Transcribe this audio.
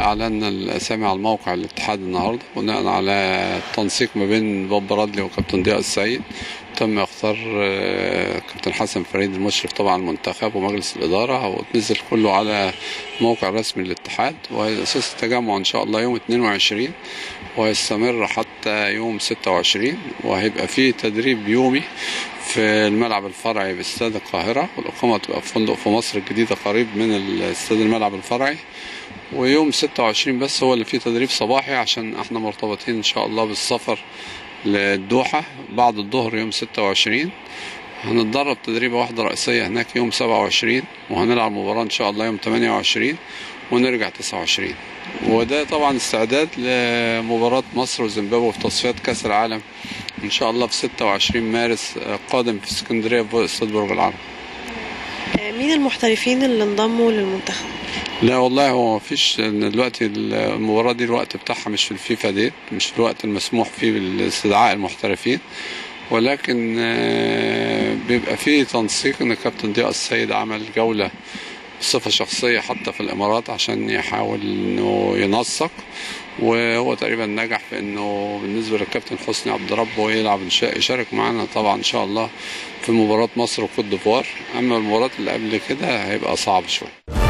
اعلنا الاسامي على موقع الاتحاد النهارده بناء على التنسيق ما بين بوب برادلي وكابتن ضياء السيد تم اختار آه، كابتن حسن فريد المشرف طبعا المنتخب ومجلس الاداره وتنزل كله على موقع رسمي للاتحاد واساس التجمع ان شاء الله يوم 22 وهيستمر حتى يوم 26 وهيبقى فيه تدريب يومي في الملعب الفرعي باستاد القاهرة والإقامة تبقى في فندق في مصر الجديدة قريب من الاستاد الملعب الفرعي ويوم 26 بس هو اللي فيه تدريب صباحي عشان احنا مرتبطين إن شاء الله بالسفر للدوحة بعد الظهر يوم 26 هنتدرب تدريبة واحدة رئيسية هناك يوم 27 وهنلعب مباراة إن شاء الله يوم 28 ونرجع 29 وده طبعا استعداد لمباراة مصر وزيمبابوي في تصفيات كأس العالم إن شاء الله في 26 مارس آه، قادم في اسكندرية في استاد برج العرب آه، مين المحترفين اللي انضموا للمنتخب لا والله هو مفيش إن دلوقتي المباراة دي الوقت بتاعها مش في الفيفا ديت مش في الوقت المسموح فيه باستدعاء المحترفين ولكن آه، بيبقى فيه تنسيق ان الكابتن ضياء السيد عمل جولة بصفة شخصية حتى في الامارات عشان يحاول انه ينسق وهو تقريبا نجح في انه بالنسبة للكابتن حسني عبد ربه يلعب إن شاء- يشارك معانا طبعا ان شاء الله في مباراة مصر وكوت ديفوار اما المباراة اللي قبل كده هيبقى صعب شوية